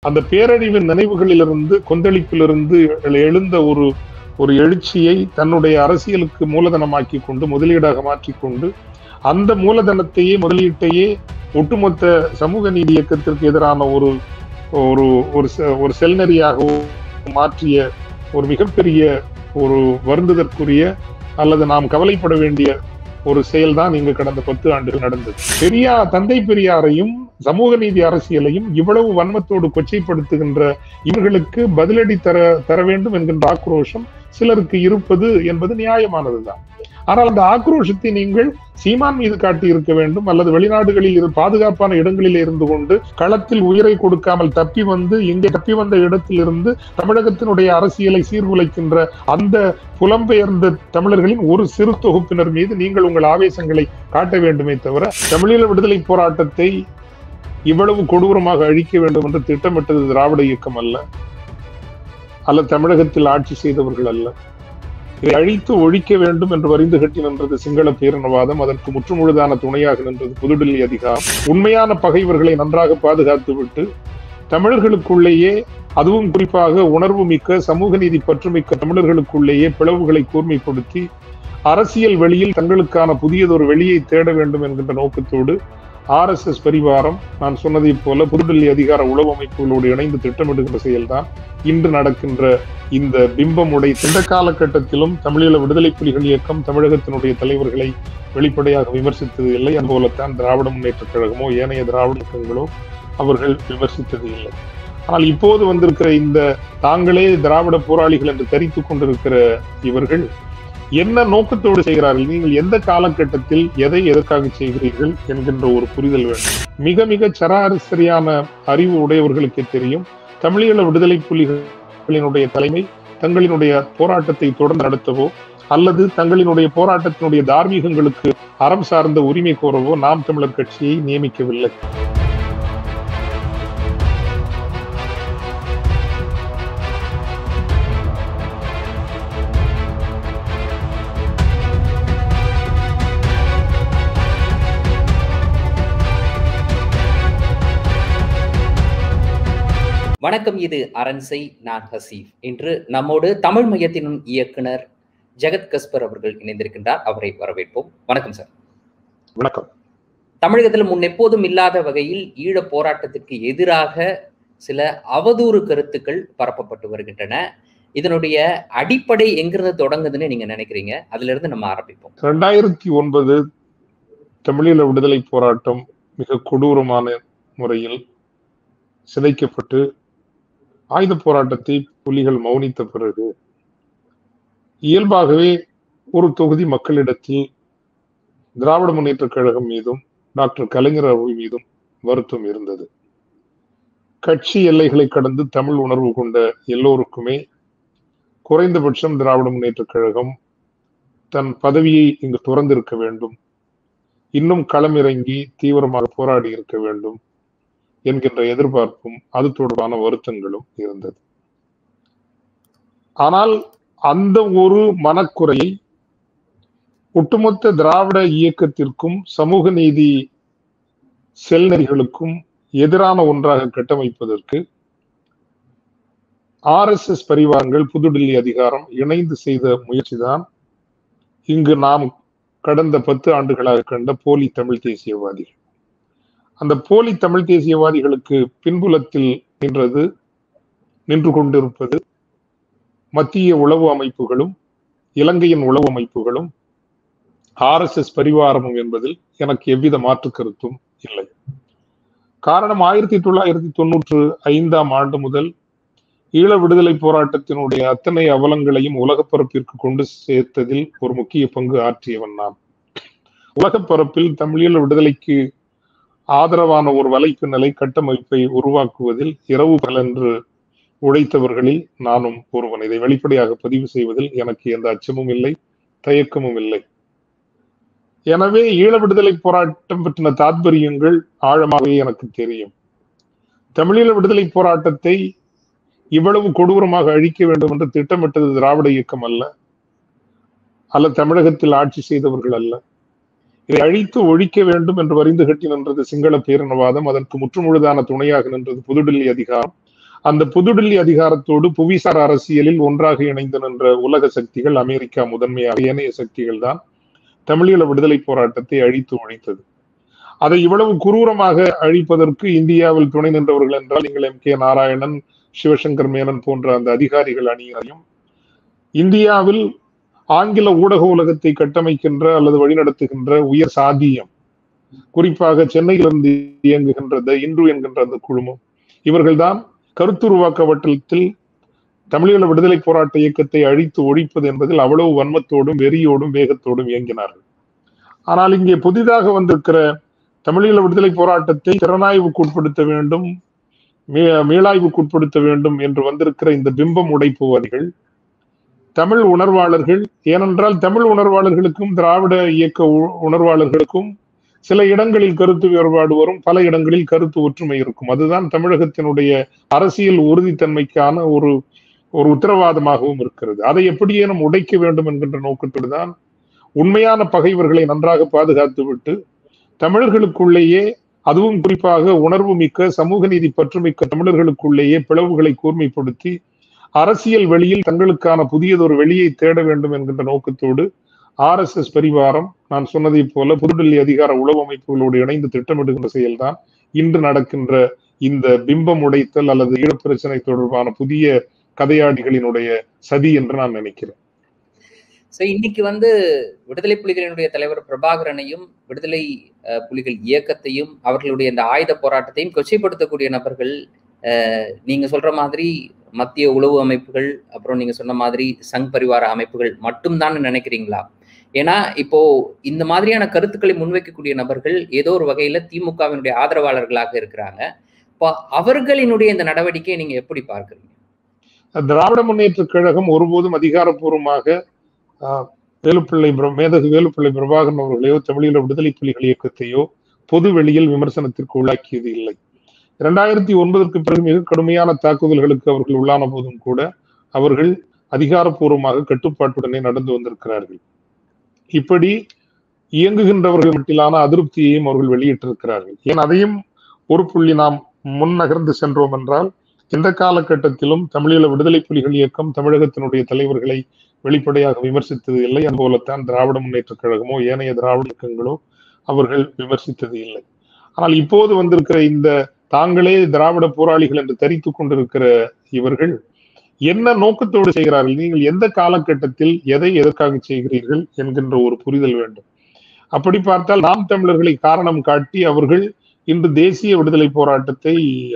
அந்த பேரழிவின் நினைவுகளிலிருந்து கொந்தளிப்பிலிருந்து எழுந்த ஒரு ஒரு எழுச்சியை தன்னுடைய அரசியலுக்கு மூலதனமாக்கி கொண்டு முதலீடாக மாற்றிக்கொண்டு அந்த மூலதனத்தையே முதலீட்டையே ஒட்டுமொத்த சமூக நீதி இயக்கத்திற்கு எதிரான ஒரு ஒரு ஒரு செ- ஒரு செல்நெறியாக மாற்றிய ஒரு மிகப்பெரிய ஒரு வருந்துதற்குரிய அல்லது நாம் கவலைப்பட வேண்டிய ஒரு செயல்தான் இங்கு கடந்த பத்து ஆண்டுகள் நடந்தது பெரியார் தந்தை பெரியாரையும் சமூக நீதி அரசியலையும் இவ்வளவு வன்மத்தோடு கொச்சைப்படுத்துகின்ற இவர்களுக்கு பதிலடி தர தர வேண்டும் என்கின்ற ஆக்ரோஷம் சிலருக்கு இருப்பது என்பது நியாயமானதுதான் ஆனால் அந்த ஆக்ரோஷத்தை நீங்கள் சீமான் மீது காட்டி இருக்க வேண்டும் அல்லது வெளிநாடுகளில் இரு பாதுகாப்பான இடங்களில் இருந்து கொண்டு களத்தில் உயிரை கொடுக்காமல் தப்பி வந்து இங்கே தப்பி வந்த இடத்திலிருந்து தமிழகத்தினுடைய அரசியலை சீர்குலைக்கின்ற அந்த புலம்பெயர்ந்த தமிழர்களின் ஒரு சிறு தொகுப்பினர் மீது நீங்கள் உங்கள் ஆவேசங்களை காட்ட வேண்டுமே தவிர தமிழீழ விடுதலை போராட்டத்தை இவ்வளவு கொடூரமாக அழிக்க வேண்டும் என்று திட்டமிட்டது திராவிட இயக்கம் அல்ல அல்ல தமிழகத்தில் ஆட்சி செய்தவர்கள் அல்ல இதை அழித்து ஒழிக்க வேண்டும் என்று வரிந்து கட்டி நின்றது சிங்கள பேரினவாதம் அதற்கு முற்றுமுழுதான துணையாக நின்றது புதுடில்லி அதிகாரம் உண்மையான பகைவர்களை நன்றாக பாதுகாத்து விட்டு தமிழர்களுக்குள்ளேயே அதுவும் குறிப்பாக உணர்வு மிக்க சமூக நீதி பற்றுமிக்க தமிழர்களுக்குள்ளேயே பிளவுகளை கூர்மைப்படுத்தி அரசியல் வெளியில் தங்களுக்கான புதியதொரு வெளியை தேட வேண்டும் என்கின்ற நோக்கத்தோடு ஆர் எஸ் எஸ் பரிவாரம் நான் சொன்னதைப் போல புதுடெல்லி அதிகார உளவு அமைப்புகளோடு இணைந்து திட்டமிடுகின்ற செயல்தான் இன்று நடக்கின்ற இந்த பிம்பமுடை இந்த காலகட்டத்திலும் தமிழீழ விடுதலை புலிகள் இயக்கம் தமிழகத்தினுடைய தலைவர்களை வெளிப்படையாக விமர்சித்தது இல்லை அதுபோலத்தான் திராவிட முன்னேற்றக் கழகமோ ஏனைய திராவிட இயக்கங்களோ அவர்கள் விமர்சித்தது இல்லை ஆனால் இப்போது வந்திருக்கிற இந்த தாங்களே திராவிட போராளிகள் என்று தரித்துக் கொண்டிருக்கிற இவர்கள் என்ன நோக்கத்தோடு செய்கிறார்கள் நீங்கள் எந்த காலகட்டத்தில் எதை எதற்காக செய்கிறீர்கள் என்கின்ற ஒரு புரிதல் வேண்டும் மிக மிக சராசரியான அறிவு உடையவர்களுக்கே தெரியும் தமிழீழ விடுதலை புலிகளினுடைய தலைமை தங்களினுடைய போராட்டத்தை தொடர்ந்து நடத்தவோ அல்லது தங்களினுடைய போராட்டத்தினுடைய தார்மீகங்களுக்கு அறம் சார்ந்த உரிமை கோரவோ நாம் தமிழர் கட்சியை நியமிக்கவில்லை வணக்கம் இது அரண்சை நான் ஹசீஃப் இன்று நம்மோடு தமிழ் மையத்தின் இயக்குனர் ஜெகத் கஸ்பர் அவர்கள் இணைந்திருக்கின்றார் அவரை வரவேற்போம் வணக்கம் சார் வணக்கம் தமிழகத்தில் முன் எப்போதும் இல்லாத வகையில் ஈழ போராட்டத்திற்கு எதிராக சில அவதூறு கருத்துக்கள் பரப்பப்பட்டு வருகின்றன இதனுடைய அடிப்படை எங்கிருந்து தொடங்குதுன்னு நீங்க நினைக்கிறீங்க அதுல இருந்து நம்ம ஆரம்பிப்போம் ரெண்டாயிரத்தி ஒன்பது தமிழீழ விடுதலை போராட்டம் மிக கொடூரமான முறையில் சிதைக்கப்பட்டு ஆயுத போராட்டத்தை புலிகள் மௌனித்த பிறகு இயல்பாகவே ஒரு தொகுதி மக்களிடத்தில் திராவிட முன்னேற்ற கழகம் மீதும் டாக்டர் கலைஞர் அவர்கள் மீதும் வருத்தம் இருந்தது கட்சி எல்லைகளை கடந்து தமிழ் உணர்வு கொண்ட எல்லோருக்குமே குறைந்தபட்சம் திராவிட முன்னேற்ற கழகம் தன் பதவியை இங்கு துறந்திருக்க வேண்டும் இன்னும் களமிறங்கி தீவிரமாக போராடி இருக்க வேண்டும் என்கின்ற எதிர்பார்ப்பும் அது தொடர்பான வருத்தங்களும் இருந்தது ஆனால் அந்த ஒரு மனக்குறையை ஒட்டுமொத்த திராவிட இயக்கத்திற்கும் சமூக நீதி செல்நெறிகளுக்கும் எதிரான ஒன்றாக கட்டமைப்பதற்கு ஆர் எஸ் எஸ் பரிவாரங்கள் புதுடில்லி அதிகாரம் இணைந்து செய்த முயற்சிதான் இங்கு நாம் கடந்த பத்து ஆண்டுகளாக கண்ட போலி தமிழ் தேசியவாதிகள் அந்த போலி தமிழ் தேசியவாதிகளுக்கு பின்புலத்தில் நின்றது நின்று கொண்டிருப்பது மத்திய உளவு அமைப்புகளும் இலங்கையின் உளவு அமைப்புகளும் ஆர் எஸ் எஸ் பரிவாரமும் என்பதில் எனக்கு எவ்வித மாற்று கருத்தும் இல்லை காரணம் ஆயிரத்தி தொள்ளாயிரத்தி தொன்னூற்று ஐந்தாம் ஆண்டு முதல் ஈழ விடுதலை போராட்டத்தினுடைய அத்தனை அவலங்களையும் உலகப்பரப்பிற்கு கொண்டு சேர்த்ததில் ஒரு முக்கிய பங்கு ஆற்றியவன் நான் உலகப்பரப்பில் தமிழீழ விடுதலைக்கு ஆதரவான ஒரு வலைப்பின்னலை கட்டமைப்பை உருவாக்குவதில் இரவு பலன்று உழைத்தவர்களில் நானும் ஒருவன் இதை வெளிப்படையாக பதிவு செய்வதில் எனக்கு எந்த அச்சமும் இல்லை தயக்கமும் இல்லை எனவே ஈழ விடுதலை போராட்டம் பற்றின தாத்பரியங்கள் ஆழமாகவே எனக்கு தெரியும் தமிழீழ விடுதலை போராட்டத்தை இவ்வளவு கொடூரமாக அழிக்க வேண்டும் என்று திட்டமிட்டது திராவிட இயக்கம் அல்ல அல்ல தமிழகத்தில் ஆட்சி செய்தவர்கள் அல்ல இதை அழித்து ஒழிக்க வேண்டும் என்று வரிந்து கட்டி நின்றது சிங்கள பேரினவாதம் அதற்கு முற்றுமுழுதான துணையாக நின்றது புதுடில்லி அதிகாரம் அந்த புதுடில்லி அதிகாரத்தோடு புவிசார் அரசியலில் ஒன்றாக இணைந்து நின்ற உலக சக்திகள் அமெரிக்கா முதன்மையாக ஏனைய சக்திகள் தான் தமிழீழ விடுதலை போராட்டத்தை அழித்து ஒழித்தது அதை இவ்வளவு குரூரமாக அழிப்பதற்கு இந்தியாவில் துணை நின்றவர்கள் என்றால் நீங்கள் எம் கே நாராயணன் சிவசங்கர் மேனன் போன்ற அந்த அதிகாரிகள் அணியையும் இந்தியாவில் ஆங்கில ஊடக உலகத்தை கட்டமைக்கின்ற அல்லது வழிநடத்துகின்ற உயர் சாதியம் குறிப்பாக சென்னையிலிருந்து இயங்குகின்ற த இன்று என்கின்ற அந்த குழுமம் இவர்கள்தான் கருத்துருவாக்க வட்டத்தில் தமிழீழ விடுதலை போராட்ட இயக்கத்தை அழித்து ஒழிப்பது என்பதில் அவ்வளவு வன்மத்தோடும் வெறியோடும் வேகத்தோடும் இயங்கினார்கள் ஆனால் இங்கே புதிதாக வந்திருக்கிற தமிழீழ விடுதலை போராட்டத்தை திறனாய்வுக்கு உட்படுத்த வேண்டும் மீளாய்வுக்கு உட்படுத்த வேண்டும் என்று வந்திருக்கிற இந்த பிம்பம் உடைப்புவாதிகள் தமிழ் உணர்வாளர்கள் ஏனென்றால் தமிழ் உணர்வாளர்களுக்கும் திராவிட இயக்க உணர்வாளர்களுக்கும் சில இடங்களில் கருத்து வேறுபாடு வரும் பல இடங்களில் கருத்து ஒற்றுமை இருக்கும் அதுதான் தமிழகத்தினுடைய அரசியல் உறுதித்தன்மைக்கான ஒரு ஒரு உத்தரவாதமாகவும் இருக்கிறது அதை எப்படியேனும் உடைக்க வேண்டும் என்கின்ற நோக்கத்தோடு தான் உண்மையான பகைவர்களை நன்றாக பாதுகாத்து விட்டு தமிழர்களுக்குள்ளேயே அதுவும் குறிப்பாக உணர்வு மிக்க சமூக நீதி பற்றுமிக்க தமிழர்களுக்குள்ளேயே பிளவுகளை கூர்மைப்படுத்தி அரசியல் வெளியில் தங்களுக்கான புதியதொரு வெளியை தேட வேண்டும் என்கின்ற நோக்கத்தோடு ஆர் எஸ் எஸ் பரிவாரம் நான் சொன்னதை போல புதுடெல்லி அதிகார உளவு அமைப்புகளோடு இணைந்து திட்டமிடுகின்ற செயல்தான் இன்று நடக்கின்ற இந்த பிம்பம் உடைத்தல் அல்லது ஈழப்பிரச்சனை தொடர்பான புதிய கதையாடிகளினுடைய சதி என்று நான் நினைக்கிறேன் ஸோ இன்னைக்கு வந்து விடுதலை புலிகளினுடைய தலைவர் பிரபாகரனையும் விடுதலை புலிகள் இயக்கத்தையும் அவர்களுடைய இந்த ஆயுத போராட்டத்தையும் கொச்சைப்படுத்தக்கூடிய நபர்கள் நீங்க சொல்ற மாதிரி மத்திய உளவு அமைப்புகள் அப்புறம் நீங்க சொன்ன மாதிரி சங் பரிவார அமைப்புகள் மட்டும்தான் நினைக்கிறீங்களா ஏன்னா இப்போ இந்த மாதிரியான கருத்துக்களை முன்வைக்கக்கூடிய நபர்கள் ஏதோ ஒரு வகையில திமுகவினுடைய ஆதரவாளர்களாக இருக்கிறாங்க இப்போ அவர்களினுடைய இந்த நடவடிக்கையை நீங்க எப்படி பார்க்குறீங்க திராவிட முன்னேற்ற கழகம் ஒருபோதும் அதிகாரப்பூர்வமாக வேலுப்பிள்ளை மேதகு வேலுப்பிள்ளை பிரபாகரன் அவர்களையோ தமிழீழ விடுதலை புலிகள் இயக்கத்தையோ பொது வெளியில் விமர்சனத்திற்கு உள்ளாக்கியது இல்லை இரண்டாயிரத்தி ஒன்பதற்கு பிறகு மிக கடுமையான தாக்குதல்களுக்கு அவர்கள் உள்ளான போதும் கூட அவர்கள் அதிகாரப்பூர்வமாக கட்டுப்பாட்டுடனே நடந்து வந்திருக்கிறார்கள் இப்படி இயங்குகின்றவர்கள் மட்டிலான அதிருப்தியையும் அவர்கள் வெளியிட்டிருக்கிறார்கள் ஏன் அதையும் ஒரு புள்ளி நாம் முன் நகர்ந்து சென்றோம் என்றால் எந்த காலகட்டத்திலும் தமிழீழ விடுதலை புலிகள் இயக்கம் தமிழகத்தினுடைய தலைவர்களை வெளிப்படையாக விமர்சித்தது இல்லை அதுபோலத்தான் திராவிட முன்னேற்ற கழகமோ ஏனைய திராவிட இயக்கங்களோ அவர்கள் விமர்சித்தது இல்லை ஆனால் இப்போது வந்திருக்கிற இந்த தாங்களே திராவிட போராளிகள் என்று தரித்து கொண்டிருக்கிற இவர்கள் என்ன நோக்கத்தோடு செய்கிறார்கள் நீங்கள் எந்த காலகட்டத்தில் எதை எதற்காக செய்கிறீர்கள் என்கின்ற ஒரு புரிதல் வேண்டும் அப்படி பார்த்தால் நாம் தமிழர்களை காரணம் காட்டி அவர்கள் இன்று தேசிய விடுதலை போராட்டத்தை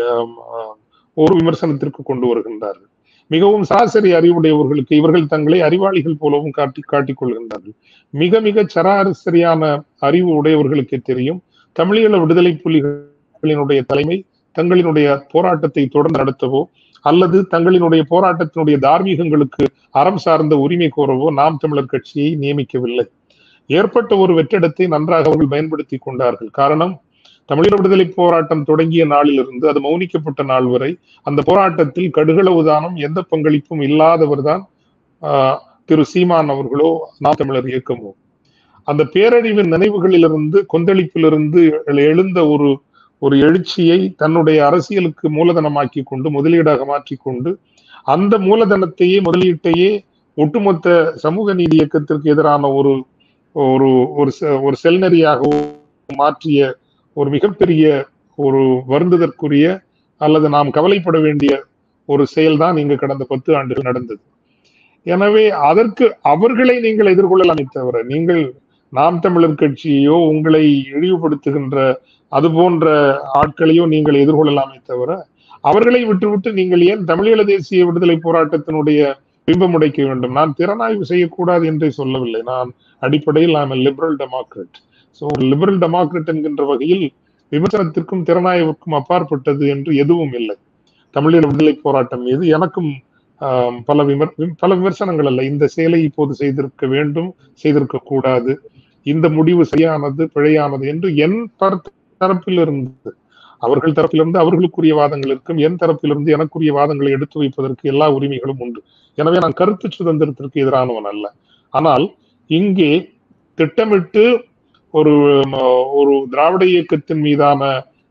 ஒரு விமர்சனத்திற்கு கொண்டு வருகின்றார்கள் மிகவும் சராசரி அறிவுடையவர்களுக்கு இவர்கள் தங்களை அறிவாளிகள் போலவும் காட்டி காட்டிக் கொள்கின்றார்கள் மிக மிக சராசரியான அறிவு உடையவர்களுக்கு தெரியும் தமிழீழ விடுதலை புலிகளினுடைய தலைமை தங்களினுடைய போராட்டத்தை தொடர்ந்து நடத்தவோ அல்லது தங்களினுடைய போராட்டத்தினுடைய தார்மீகங்களுக்கு அறம் சார்ந்த உரிமை கோரவோ நாம் தமிழர் கட்சியை நியமிக்கவில்லை ஏற்பட்ட ஒரு வெற்றிடத்தை நன்றாக அவர்கள் பயன்படுத்தி கொண்டார்கள் காரணம் தமிழீழ விடுதலை போராட்டம் தொடங்கிய நாளிலிருந்து அது மௌனிக்கப்பட்ட நாள் வரை அந்த போராட்டத்தில் கடுகளவு தானம் எந்த பங்களிப்பும் இல்லாதவர் தான் திரு சீமான் அவர்களோ நாம் தமிழர் இயக்கமோ அந்த பேரழிவின் நினைவுகளிலிருந்து கொந்தளிப்பிலிருந்து எழுந்த ஒரு ஒரு எழுச்சியை தன்னுடைய அரசியலுக்கு மூலதனமாக்கி கொண்டு முதலீடாக மாற்றிக்கொண்டு அந்த மூலதனத்தையே முதலீட்டையே ஒட்டுமொத்த சமூக நீதி இயக்கத்திற்கு எதிரான ஒரு ஒரு ஒரு செல்நெறியாக மாற்றிய ஒரு மிகப்பெரிய ஒரு வருந்துதற்குரிய அல்லது நாம் கவலைப்பட வேண்டிய ஒரு செயல்தான் இங்கு கடந்த பத்து ஆண்டுகள் நடந்தது எனவே அதற்கு அவர்களை நீங்கள் எதிர்கொள்ளலாமே தவிர நீங்கள் நாம் தமிழர் கட்சியையோ உங்களை இழிவுபடுத்துகின்ற அது போன்ற ஆட்களையோ நீங்கள் எதிர்கொள்ளலாமே தவிர அவர்களை விட்டுவிட்டு நீங்கள் ஏன் தமிழீழ தேசிய விடுதலை போராட்டத்தினுடைய பிம்பம் உடைக்க வேண்டும் நான் திறனாய்வு செய்யக்கூடாது என்றே சொல்லவில்லை நான் அடிப்படையில் நான் liberal democrat so liberal democrat என்கின்ற வகையில் விமர்சனத்திற்கும் திறனாய்வுக்கும் அப்பாற்பட்டது என்று எதுவும் இல்லை தமிழீழ விடுதலை போராட்டம் மீது எனக்கும் பல விமர் பல விமர்சனங்கள் அல்ல இந்த செயலை இப்போது செய்திருக்க வேண்டும் செய்திருக்க கூடாது இந்த முடிவு சரியானது பிழையானது என்று என் தரப்பிலிருந்து அவர்கள் தரப்பிலிருந்து அவர்களுக்குரிய வாதங்கள் இருக்கும் என் தரப்பிலிருந்து எனக்குரிய வாதங்களை எடுத்து வைப்பதற்கு எல்லா உரிமைகளும் உண்டு எனவே நான் கருத்து சுதந்திரத்திற்கு எதிரானவன் அல்ல ஆனால் இங்கே திட்டமிட்டு ஒரு ஒரு திராவிட இயக்கத்தின் மீதான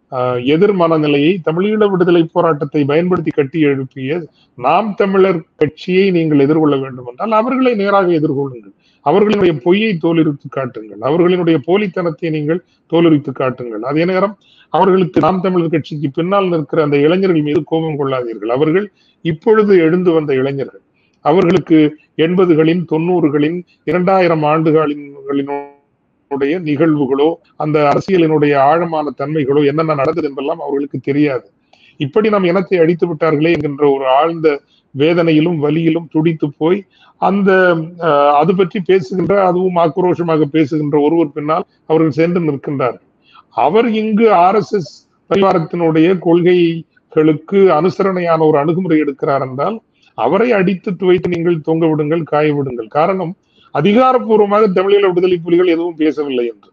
எதிர் மனநிலையை தமிழீழ விடுதலை போராட்டத்தை பயன்படுத்தி கட்டி எழுப்பிய நாம் தமிழர் கட்சியை நீங்கள் எதிர்கொள்ள வேண்டும் என்றால் அவர்களை நேராக எதிர்கொள்ளுங்கள் அவர்களினுடைய பொய்யை தோலுரித்து காட்டுங்கள் அவர்களினுடைய போலித்தனத்தை நீங்கள் தோலுரித்து காட்டுங்கள் அதே நேரம் அவர்களுக்கு நாம் தமிழர் கட்சிக்கு பின்னால் நிற்கிற அந்த இளைஞர்கள் மீது கோபம் கொள்ளாதீர்கள் அவர்கள் இப்பொழுது எழுந்து வந்த இளைஞர்கள் அவர்களுக்கு எண்பதுகளின் தொண்ணூறுகளின் இரண்டாயிரம் ஆண்டுகளின் உடைய நிகழ்வுகளோ அந்த அரசியலினுடைய ஆழமான தன்மைகளோ என்னென்ன நடந்தது என்பெல்லாம் அவர்களுக்கு தெரியாது இப்படி நாம் இனத்தை அடித்து விட்டார்களே என்கின்ற ஒரு ஆழ்ந்த வேதனையிலும் வலியிலும் துடித்து போய் அந்த அது பற்றி பேசுகின்ற அதுவும் ஆக்ரோஷமாக பேசுகின்ற ஒருவர் பின்னால் அவர்கள் சென்று நிற்கின்றார்கள் அவர் இங்கு ஆர் எஸ் எஸ் பரிவாரத்தினுடைய கொள்கைகளுக்கு அனுசரணையான ஒரு அணுகுமுறை எடுக்கிறார் என்றால் அவரை அடித்து துவைத்து நீங்கள் தொங்க விடுங்கள் காய விடுங்கள் காரணம் அதிகாரப்பூர்வமாக தமிழீழ விடுதலை புலிகள் எதுவும் பேசவில்லை என்று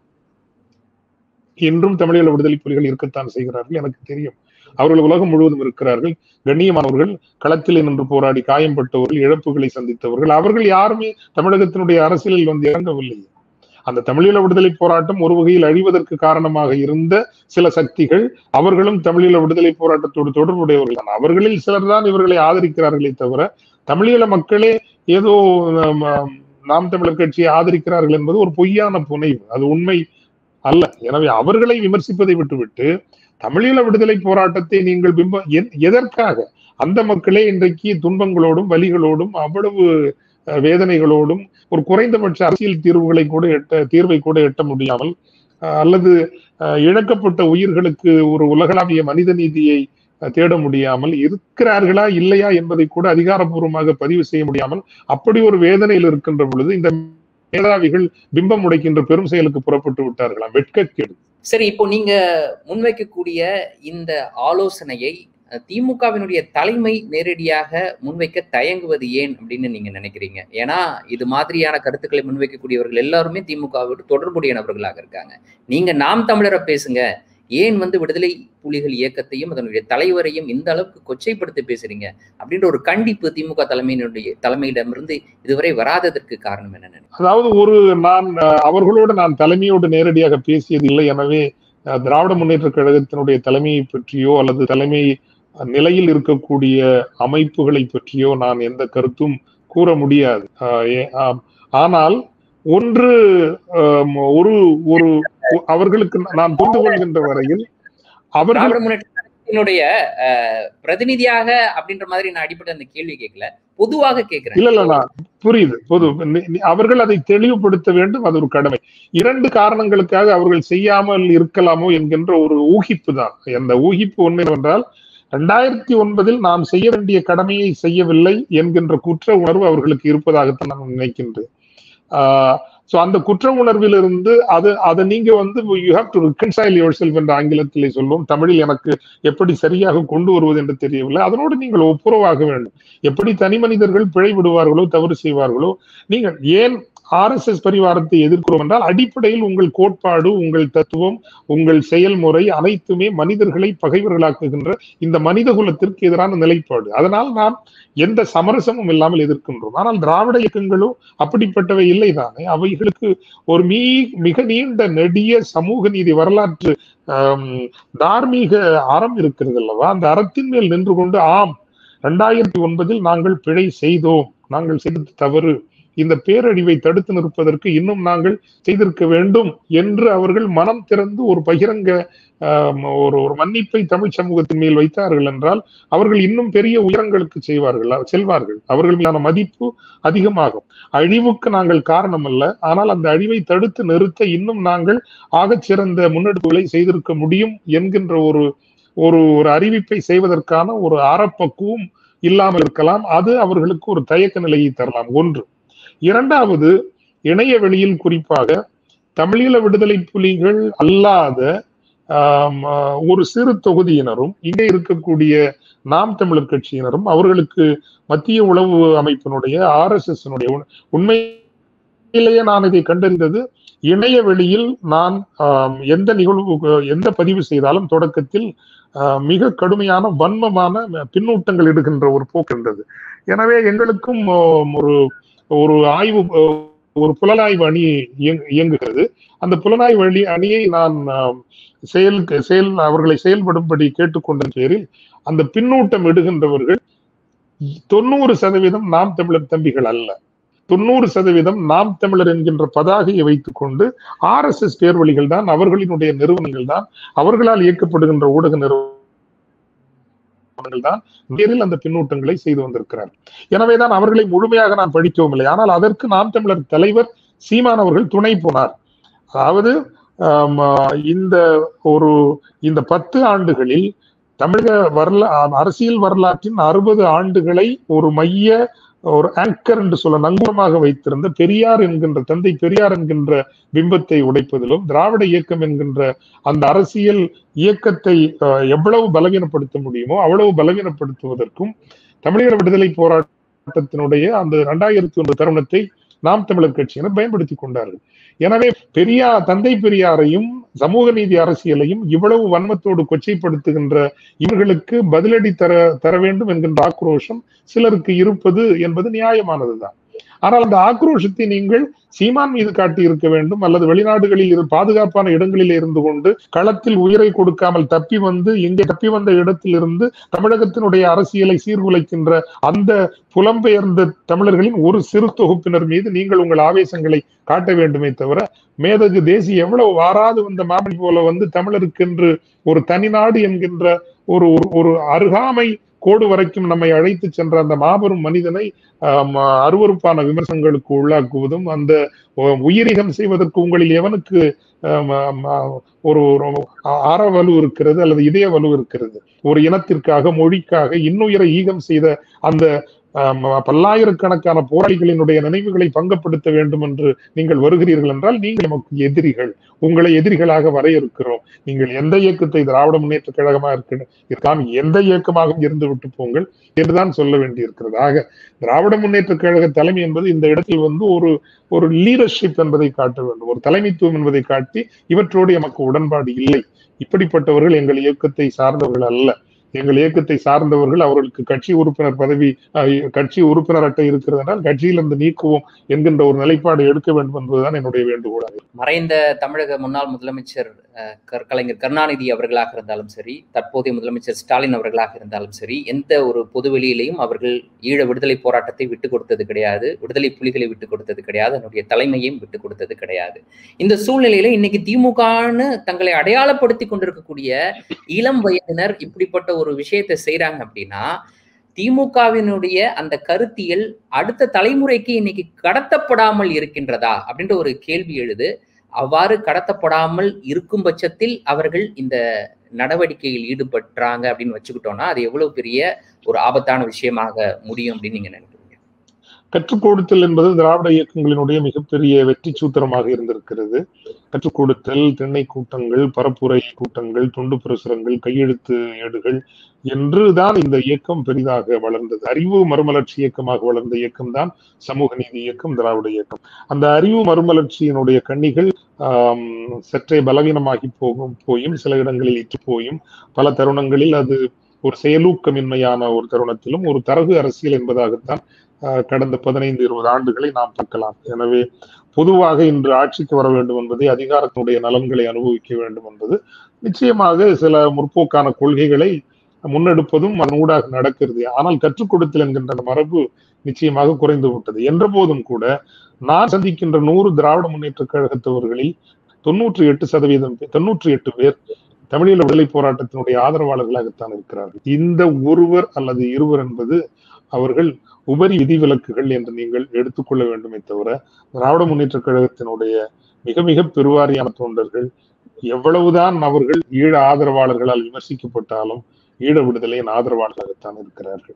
இன்றும் தமிழீழ விடுதலை புலிகள் இருக்கத்தான் செய்கிறார்கள் எனக்கு தெரியும் அவர்கள் உலகம் முழுவதும் இருக்கிறார்கள் கண்ணியமானவர்கள் களத்தில் நின்று போராடி காயம்பட்டவர்கள் இழப்புகளை சந்தித்தவர்கள் அவர்கள் யாருமே தமிழகத்தினுடைய அரசியலில் வந்து இறங்கவில்லை அந்த தமிழீழ விடுதலை போராட்டம் ஒரு வகையில் அழிவதற்கு காரணமாக இருந்த சில சக்திகள் அவர்களும் தமிழீழ விடுதலை போராட்டத்தோடு தொடர்புடையவர்கள் தான் அவர்களில் சிலர் தான் இவர்களை ஆதரிக்கிறார்களே தவிர தமிழீழ மக்களே ஏதோ நாம் தமிழர் கட்சியை ஆதரிக்கிறார்கள் என்பது ஒரு பொய்யான புனைவு அது உண்மை அல்ல எனவே அவர்களை விமர்சிப்பதை விட்டுவிட்டு தமிழீழ விடுதலை போராட்டத்தை நீங்கள் பிம்ப எதற்காக அந்த மக்களே இன்றைக்கு துன்பங்களோடும் வலிகளோடும் அவ்வளவு வேதனைகளோடும் ஒரு குறைந்தபட்ச அரசியல் தீர்வுகளை கூட எட்ட தீர்வை கூட எட்ட முடியாமல் அல்லது இழக்கப்பட்ட உயிர்களுக்கு ஒரு உலகளாவிய மனித நீதியை தேட முடியாமல் இருக்கிறார்களா இல்லையா என்பதை கூட அதிகாரப்பூர்வமாக பதிவு செய்ய முடியாமல் அப்படி ஒரு வேதனையில் இருக்கின்ற பொழுது இந்த மேதாவிகள் பிம்பம் உடைக்கின்ற பெரும் செயலுக்கு புறப்பட்டு விட்டார்களாம் வெட்கக்கேடு சரி இப்போ நீங்க முன்வைக்கக்கூடிய இந்த ஆலோசனையை திமுகவினுடைய தலைமை நேரடியாக முன்வைக்க தயங்குவது ஏன் அப்படின்னு நீங்க நினைக்கிறீங்க ஏன்னா இது மாதிரியான கருத்துக்களை முன்வைக்கக்கூடியவர்கள் எல்லாருமே திமுகவோடு தொடர்புடைய நபர்களாக இருக்காங்க நீங்க நாம் தமிழரை பேசுங்க ஏன் வந்து விடுதலை புலிகள் இயக்கத்தையும் அதனுடைய தலைவரையும் இந்த அளவுக்கு கொச்சைப்படுத்தி பேசுறீங்க அப்படின்ற ஒரு கண்டிப்பு திமுக தலைமையினுடைய தலைமையிடமிருந்து இதுவரை வராததற்கு காரணம் என்ன அதாவது ஒரு நான் அவர்களோடு நான் தலைமையோடு நேரடியாக பேசியது இல்லை எனவே திராவிட முன்னேற்ற கழகத்தினுடைய தலைமையை பற்றியோ அல்லது தலைமை நிலையில் இருக்கக்கூடிய அமைப்புகளை பற்றியோ நான் எந்த கருத்தும் கூற முடியாது ஆனால் ஒன்று ஒரு ஒரு அவர்களுக்கு நான் புரிந்து கொள்கின்ற வரையில் அவர்களுடைய பிரதிநிதியாக அப்படின்ற மாதிரி நான் அடிப்படை அந்த கேள்வி கேட்கல பொதுவாக கேட்கிறேன் இல்ல இல்ல நான் புரியுது பொது அவர்கள் அதை தெளிவுபடுத்த வேண்டும் அது ஒரு கடமை இரண்டு காரணங்களுக்காக அவர்கள் செய்யாமல் இருக்கலாமோ என்கின்ற ஒரு ஊகிப்பு தான் அந்த ஊகிப்பு உண்மை என்றால் ரெண்டாயிரத்தி ஒன்பதில் நாம் செய்ய வேண்டிய கடமையை செய்யவில்லை என்கின்ற குற்ற உணர்வு அவர்களுக்கு இருப்பதாகத்தான் நான் நினைக்கின்றேன் ஸோ அந்த குற்ற உணர்விலிருந்து அது அதை நீங்க வந்து you have to reconcile yourself என்ற ஆங்கிலத்திலே சொல்லும் தமிழில் எனக்கு எப்படி சரியாக கொண்டு வருவது என்று தெரியவில்லை அதனோடு நீங்கள் ஒப்புரவாக வேண்டும் எப்படி தனி மனிதர்கள் பிழை விடுவார்களோ தவறு செய்வார்களோ நீங்கள் ஏன் ஆர் எஸ் எஸ் பரிவாரத்தை எதிர்க்கிறோம் என்றால் அடிப்படையில் உங்கள் கோட்பாடு உங்கள் தத்துவம் உங்கள் செயல்முறை அனைத்துமே மனிதர்களை பகைவர்களாக்குகின்ற இந்த மனித குலத்திற்கு எதிரான நிலைப்பாடு அதனால் நாம் எந்த சமரசமும் இல்லாமல் எதிர்க்கின்றோம் ஆனால் திராவிட இயக்கங்களும் அப்படிப்பட்டவை இல்லை தானே அவைகளுக்கு ஒரு மீ மிக நீண்ட நெடிய சமூக நீதி வரலாற்று தார்மீக அறம் இருக்கிறது அல்லவா அந்த அறத்தின் மேல் நின்று கொண்டு ஆம் இரண்டாயிரத்தி ஒன்பதில் நாங்கள் பிழை செய்தோம் நாங்கள் செய்தது தவறு இந்த பேரழிவை தடுத்து நிற்பதற்கு இன்னும் நாங்கள் செய்திருக்க வேண்டும் என்று அவர்கள் மனம் திறந்து ஒரு பகிரங்க ஒரு ஒரு மன்னிப்பை தமிழ் சமூகத்தின் மேல் வைத்தார்கள் என்றால் அவர்கள் இன்னும் பெரிய உயரங்களுக்கு செய்வார்கள் செல்வார்கள் அவர்கள் மீதான மதிப்பு அதிகமாகும் அழிவுக்கு நாங்கள் காரணம் அல்ல ஆனால் அந்த அழிவை தடுத்து நிறுத்த இன்னும் நாங்கள் ஆகச் சிறந்த முன்னெடுப்புகளை செய்திருக்க முடியும் என்கின்ற ஒரு ஒரு ஒரு அறிவிப்பை செய்வதற்கான ஒரு அறப்பக்குவம் இல்லாமல் இருக்கலாம் அது அவர்களுக்கு ஒரு தயக்க நிலையை தரலாம் ஒன்று இரண்டாவது இணைய வெளியில் குறிப்பாக தமிழீழ விடுதலை புலிகள் அல்லாத ஒரு சிறு தொகுதியினரும் இங்கே இருக்கக்கூடிய நாம் தமிழர் கட்சியினரும் அவர்களுக்கு மத்திய உளவு அமைப்பினுடைய ஆர் எஸ் எஸ் உண்மையிலேயே நான் இதை கண்டறிந்தது இணைய வெளியில் நான் எந்த நிகழ்வு எந்த பதிவு செய்தாலும் தொடக்கத்தில் மிக கடுமையான வன்மமான பின்னூட்டங்கள் இடுகின்ற ஒரு போக்கு இருந்தது எனவே எங்களுக்கும் ஒரு ஒரு ஆய்வு ஒரு புலனாய்வு அணி இயங்குகிறது அந்த புலனாய்வு அணி அணியை நான் செயலுக்கு செயல் அவர்களை செயல்படும்படி கேட்டுக்கொண்ட பேரில் அந்த பின்னூட்டம் இடுகின்றவர்கள் தொண்ணூறு சதவீதம் நாம் தமிழர் தம்பிகள் அல்ல தொண்ணூறு சதவீதம் நாம் தமிழர் என்கின்ற பதாகையை வைத்துக் கொண்டு ஆர் எஸ் எஸ் பேர்வழிகள் தான் அவர்களினுடைய நிறுவனங்கள் தான் அவர்களால் இயக்கப்படுகின்ற ஊடக நிறுவனங்கள் தான் நேரில் அந்த பின்னூட்டங்களை செய்து வந்திருக்கிறார் எனவேதான் அவர்களை முழுமையாக நான் படிக்கவும் இல்லை ஆனால் அதற்கு நாம் தமிழர் தலைவர் சீமான் அவர்கள் துணை போனார் அதாவது இந்த ஒரு இந்த பத்து ஆண்டுகளில் தமிழக வரலா அரசியல் வரலாற்றின் அறுபது ஆண்டுகளை ஒரு மைய ஒரு ஆங்கர் என்று சொல்ல நங்கூரமாக வைத்திருந்த பெரியார் என்கின்ற தந்தை பெரியார் என்கின்ற பிம்பத்தை உடைப்பதிலும் திராவிட இயக்கம் என்கின்ற அந்த அரசியல் இயக்கத்தை எவ்வளவு பலவீனப்படுத்த முடியுமோ அவ்வளவு பலவீனப்படுத்துவதற்கும் தமிழக விடுதலை போராட்டத்தினுடைய அந்த இரண்டாயிரத்தி ஒன்று தருணத்தை நாம் தமிழர் கட்சியினர் பயன்படுத்தி கொண்டார்கள் எனவே பெரியார் தந்தை பெரியாரையும் சமூக நீதி அரசியலையும் இவ்வளவு வன்மத்தோடு கொச்சைப்படுத்துகின்ற இவர்களுக்கு பதிலடி தர தர வேண்டும் என்கின்ற ஆக்ரோஷம் சிலருக்கு இருப்பது என்பது நியாயமானதுதான் ஆனால் அந்த ஆக்ரோஷத்தை நீங்கள் சீமான் மீது காட்டி இருக்க வேண்டும் அல்லது வெளிநாடுகளில் பாதுகாப்பான இடங்களில் இருந்து கொண்டு களத்தில் உயிரை கொடுக்காமல் தப்பி வந்து இங்கே தப்பி வந்த இடத்தில் இருந்து தமிழகத்தினுடைய அரசியலை சீர்குலைக்கின்ற அந்த புலம்பெயர்ந்த தமிழர்களின் ஒரு சிறு தொகுப்பினர் மீது நீங்கள் உங்கள் ஆவேசங்களை காட்ட வேண்டுமே தவிர மேதகு தேசி எவ்வளவு வாராது வந்த மாமணி போல வந்து தமிழருக்கென்று ஒரு தனிநாடு என்கின்ற ஒரு ஒரு அருகாமை கோடு வரைக்கும் நம்மை அழைத்து சென்ற அந்த மாபெரும் மனிதனை அருவறுப்பான விமர்சனங்களுக்கு உள்ளாக்குவதும் அந்த உயிரிகம் செய்வதற்கு உங்களில் எவனுக்கு ஒரு அற வலு இருக்கிறது அல்லது இதய வலு இருக்கிறது ஒரு இனத்திற்காக மொழிக்காக இன்னுயிரை ஈகம் செய்த அந்த பல்லாயிரக்கணக்கான போராளிகளினுடைய நினைவுகளை பங்கப்படுத்த வேண்டும் என்று நீங்கள் வருகிறீர்கள் என்றால் நீங்கள் நமக்கு எதிரிகள் உங்களை எதிரிகளாக வரையறுக்கிறோம் நீங்கள் எந்த இயக்கத்தை திராவிட முன்னேற்ற கழகமாக இருக்கலாம் எந்த இயக்கமாகவும் இருந்து விட்டு போங்கள் என்றுதான் சொல்ல வேண்டியிருக்கிறது ஆக திராவிட முன்னேற்ற கழக தலைமை என்பது இந்த இடத்தில் வந்து ஒரு ஒரு லீடர்ஷிப் என்பதை காட்ட வேண்டும் ஒரு தலைமைத்துவம் என்பதை காட்டி இவற்றோடு எமக்கு உடன்பாடு இல்லை இப்படிப்பட்டவர்கள் எங்கள் இயக்கத்தை சார்ந்தவர்கள் அல்ல எங்கள் இயக்கத்தை சார்ந்தவர்கள் அவர்களுக்கு கட்சி உறுப்பினர் பதவி கட்சி உறுப்பினர் அட்டை இருக்கிறது என்றால் கட்சியிலிருந்து நீக்குவோம் என்கின்ற ஒரு நிலைப்பாடு எடுக்க வேண்டும் என்பதுதான் என்னுடைய வேண்டுகோளாக மறைந்த தமிழக முன்னாள் முதலமைச்சர் கலைஞர் கருணாநிதி அவர்களாக இருந்தாலும் சரி தற்போதைய முதலமைச்சர் ஸ்டாலின் அவர்களாக இருந்தாலும் சரி எந்த ஒரு பொதுவெளியிலையும் அவர்கள் ஈழ விடுதலை போராட்டத்தை விட்டு கொடுத்தது கிடையாது விடுதலை புலிகளை விட்டு கொடுத்தது கிடையாது அதனுடைய தலைமையும் விட்டு கொடுத்தது கிடையாது இந்த சூழ்நிலையில இன்னைக்கு திமுகன்னு தங்களை அடையாளப்படுத்தி கொண்டிருக்கக்கூடிய இளம் வயதினர் இப்படிப்பட்ட ஒரு விஷயத்தை செய்யறாங்க அப்படின்னா திமுகவினுடைய அந்த கருத்தியல் அடுத்த தலைமுறைக்கு இன்னைக்கு கடத்தப்படாமல் இருக்கின்றதா அப்படின்ற ஒரு கேள்வி எழுது அவ்வாறு கடத்தப்படாமல் இருக்கும் பட்சத்தில் அவர்கள் இந்த நடவடிக்கையில் ஈடுபட்டுறாங்க அப்படின்னு வச்சுக்கிட்டோம்னா அது எவ்வளவு பெரிய ஒரு ஆபத்தான விஷயமாக முடியும் அப்படின்னு நீங்க நினைக்கிறீங்க கற்றுக் கொடுத்தல் என்பது திராவிட இயக்கங்களினுடைய மிகப்பெரிய வெற்றி சூத்திரமாக இருந்திருக்கிறது கற்றுக் கொடுத்தல் திண்ணை கூட்டங்கள் பரப்புரை கூட்டங்கள் துண்டு பிரசுரங்கள் கையெழுத்து ஏடுகள் என்றுதான் இந்த இயக்கம் பெரிதாக வளர்ந்தது அறிவு மறுமலர்ச்சி இயக்கமாக வளர்ந்த இயக்கம் தான் சமூக நீதி இயக்கம் திராவிட இயக்கம் அந்த அறிவு மறுமலர்ச்சியினுடைய கண்ணிகள் ஆஹ் சற்றே பலவீனமாகி போகும் போயும் சில இடங்களில் இற்று போயும் பல தருணங்களில் அது ஒரு செயலூக்கமின்மையான ஒரு தருணத்திலும் ஒரு தரகு அரசியல் என்பதாகத்தான் கடந்த பதினைந்து இருபது ஆண்டுகளை நாம் பார்க்கலாம் எனவே பொதுவாக இன்று ஆட்சிக்கு வர வேண்டும் என்பதை அதிகாரத்தினுடைய நலன்களை அனுபவிக்க வேண்டும் என்பது நிச்சயமாக சில முற்போக்கான கொள்கைகளை முன்னெடுப்பதும் அதன் ஊடாக நடக்கிறது ஆனால் கற்றுக் கொடுத்தல் என்கின்ற மரபு நிச்சயமாக குறைந்து விட்டது என்ற போதும் கூட நான் சந்திக்கின்ற நூறு திராவிட முன்னேற்ற கழகத்தவர்களில் தொன்னூற்றி எட்டு சதவீதம் தொன்னூற்றி எட்டு பேர் தமிழீழ விடுதலை போராட்டத்தினுடைய ஆதரவாளர்களாகத்தான் இருக்கிறார்கள் இந்த ஒருவர் அல்லது இருவர் என்பது அவர்கள் உபரி விதிவிலக்குகள் என்று நீங்கள் எடுத்துக்கொள்ள வேண்டுமே தவிர திராவிட முன்னேற்ற கழகத்தினுடைய மிக மிக பெருவாரியான தொண்டர்கள் எவ்வளவுதான் அவர்கள் ஈழ ஆதரவாளர்களால் விமர்சிக்கப்பட்டாலும் ஈழ விடுதலையின் ஆதரவாளர்களாகத்தான் இருக்கிறார்கள்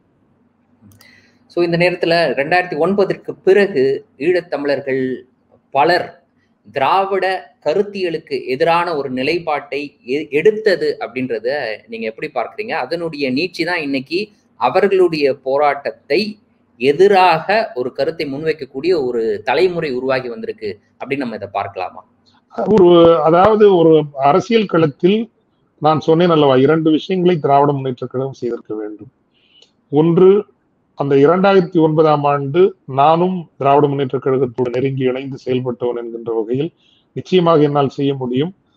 ஸோ இந்த நேரத்துல ரெண்டாயிரத்தி ஒன்பதற்கு பிறகு ஈழத்தமிழர்கள் பலர் திராவிட கருத்தியலுக்கு எதிரான ஒரு நிலைப்பாட்டை எடுத்தது அப்படின்றத நீங்க எப்படி பார்க்குறீங்க அதனுடைய நீட்சி தான் இன்னைக்கு அவர்களுடைய போராட்டத்தை எதிராக ஒரு கருத்தை முன்வைக்கக்கூடிய ஒரு தலைமுறை உருவாகி வந்திருக்கு அப்படின்னு நம்ம இதை பார்க்கலாமா ஒரு அதாவது ஒரு அரசியல் களத்தில் நான் சொன்னேன் அல்லவா இரண்டு விஷயங்களை திராவிட முன்னேற்ற கழகம் செய்திருக்க வேண்டும் ஒன்று அந்த இரண்டாயிரத்தி ஒன்பதாம் ஆண்டு நானும் திராவிட முன்னேற்ற கழகத்தோடு நெருங்கி இணைந்து செயல்பட்டவன் என்கின்ற வகையில் நிச்சயமாக என்னால் செய்ய முடியும்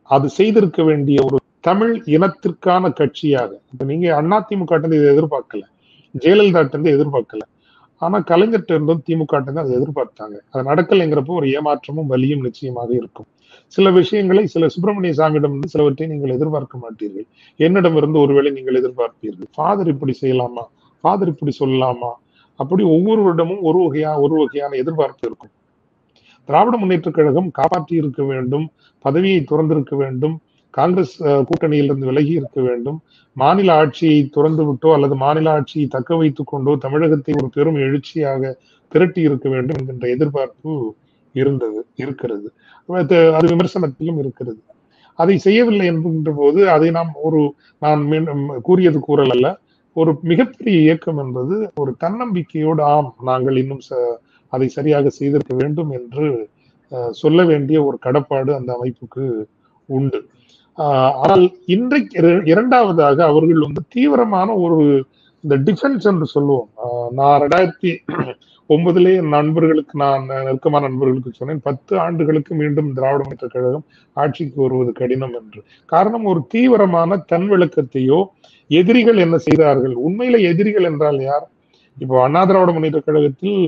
அது செய்திருக்க வேண்டிய ஒரு தமிழ் இனத்திற்கான கட்சியாக இப்ப நீங்க அதிமுக இதை எதிர்பார்க்கல ஜெயலலிதா இருந்து எதிர்பார்க்கல ஆனா கலைஞர்கிட்ட இருந்தும் திமுக இருந்து அதை எதிர்பார்த்தாங்க அது நடக்கலைங்கிறப்போ ஒரு ஏமாற்றமும் வலியும் நிச்சயமாக இருக்கும் சில விஷயங்களை சில சுப்பிரமணிய சாமியிடம் இருந்து சிலவற்றை நீங்கள் எதிர்பார்க்க மாட்டீர்கள் என்னிடம் இருந்து ஒருவேளை நீங்கள் எதிர்பார்ப்பீர்கள் ஃபாதர் இப்படி செய்யலாமா ஃபாதர் இப்படி சொல்லலாமா அப்படி ஒவ்வொருவரிடமும் ஒரு வகையா ஒரு வகையான எதிர்பார்ப்பு இருக்கும் திராவிட முன்னேற்ற கழகம் காப்பாற்றி இருக்க வேண்டும் பதவியை துறந்திருக்க வேண்டும் காங்கிரஸ் கூட்டணியிலிருந்து விலகி இருக்க வேண்டும் மாநில ஆட்சியை துறந்து விட்டோ அல்லது மாநில ஆட்சியை தக்க வைத்துக் கொண்டோ தமிழகத்தை ஒரு பெரும் எழுச்சியாக திரட்டி இருக்க வேண்டும் என்கின்ற எதிர்பார்ப்பு இருந்தது இருக்கிறது அது விமர்சனத்திலும் இருக்கிறது அதை செய்யவில்லை என்கின்ற போது அதை நாம் ஒரு நான் கூறியது கூறல் அல்ல ஒரு மிகப்பெரிய இயக்கம் என்பது ஒரு தன்னம்பிக்கையோடு ஆம் நாங்கள் இன்னும் அதை சரியாக செய்திருக்க வேண்டும் என்று சொல்ல வேண்டிய ஒரு கடப்பாடு அந்த அமைப்புக்கு உண்டு ஆனால் இன்றைக்கு இரண்டாவதாக அவர்கள் வந்து தீவிரமான ஒரு இந்த டிஃபென்ஸ் என்று சொல்லுவோம் நான் ரெண்டாயிரத்தி ஒன்பதுலே என் நண்பர்களுக்கு நான் நெருக்கமான நண்பர்களுக்கு சொன்னேன் பத்து ஆண்டுகளுக்கு மீண்டும் திராவிட முன்னேற்ற கழகம் ஆட்சிக்கு வருவது கடினம் என்று காரணம் ஒரு தீவிரமான தன் விளக்கத்தையோ எதிரிகள் என்ன செய்தார்கள் உண்மையில எதிரிகள் என்றால் யார் இப்போ அண்ணா திராவிட முன்னேற்ற கழகத்தில்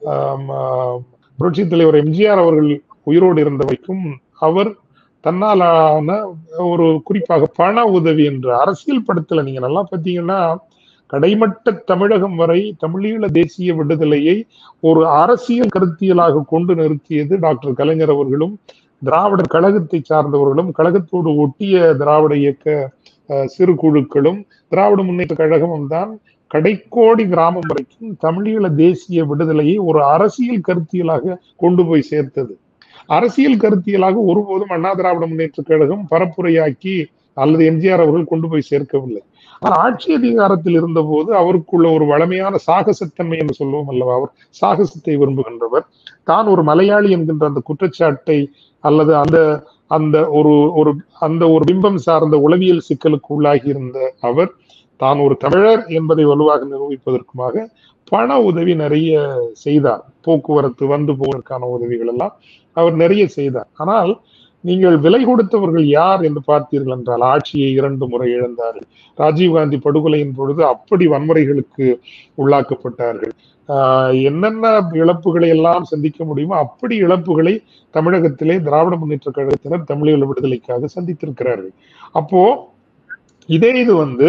புரட்சி தலைவர் எம்ஜிஆர் அவர்கள் உயிரோடு இருந்த வரைக்கும் அவர் தன்னாலான ஒரு குறிப்பாக பண உதவி என்று அரசியல் படத்துல நீங்க நல்லா பார்த்தீங்கன்னா கடைமட்ட தமிழகம் வரை தமிழீழ தேசிய விடுதலையை ஒரு அரசியல் கருத்தியலாக கொண்டு நிறுத்தியது டாக்டர் கலைஞர் அவர்களும் திராவிடர் கழகத்தை சார்ந்தவர்களும் கழகத்தோடு ஒட்டிய திராவிட இயக்க சிறு குழுக்களும் திராவிட முன்னேற்ற கழகமும் தான் கடைக்கோடி கிராமம் வரைக்கும் தமிழீழ தேசிய விடுதலையை ஒரு அரசியல் கருத்தியலாக கொண்டு போய் சேர்த்தது அரசியல் கருத்தியலாக ஒருபோதும் அண்ணா திராவிட முன்னேற்ற கழகம் பரப்புரையாக்கி அல்லது எம்ஜிஆர் அவர்கள் கொண்டு போய் சேர்க்கவில்லை ஆனால் ஆட்சி அதிகாரத்தில் இருந்த போது அவருக்குள்ள ஒரு வளமையான சாகசத்தன்மை என்று சொல்லுவோம் அல்லவா அவர் சாகசத்தை விரும்புகின்றவர் தான் ஒரு மலையாளி என்கின்ற அந்த குற்றச்சாட்டை அல்லது அந்த அந்த ஒரு ஒரு அந்த ஒரு பிம்பம் சார்ந்த உளவியல் சிக்கலுக்கு உள்ளாகி இருந்த அவர் தான் ஒரு தமிழர் என்பதை வலுவாக நிரூபிப்பதற்குமாக பண உதவி நிறைய செய்தார் போக்குவரத்து வந்து போவதற்கான உதவிகள் எல்லாம் அவர் நிறைய செய்தார் ஆனால் நீங்கள் விலை கொடுத்தவர்கள் யார் என்று பார்த்தீர்கள் என்றால் ஆட்சியை இரண்டு முறை இழந்தார்கள் ராஜீவ்காந்தி படுகொலையின் பொழுது அப்படி வன்முறைகளுக்கு உள்ளாக்கப்பட்டார்கள் என்னென்ன இழப்புகளை எல்லாம் சந்திக்க முடியுமோ அப்படி இழப்புகளை தமிழகத்திலே திராவிட முன்னேற்ற கழகத்தினர் தமிழீழ விடுதலைக்காக சந்தித்திருக்கிறார்கள் அப்போ இதே இது வந்து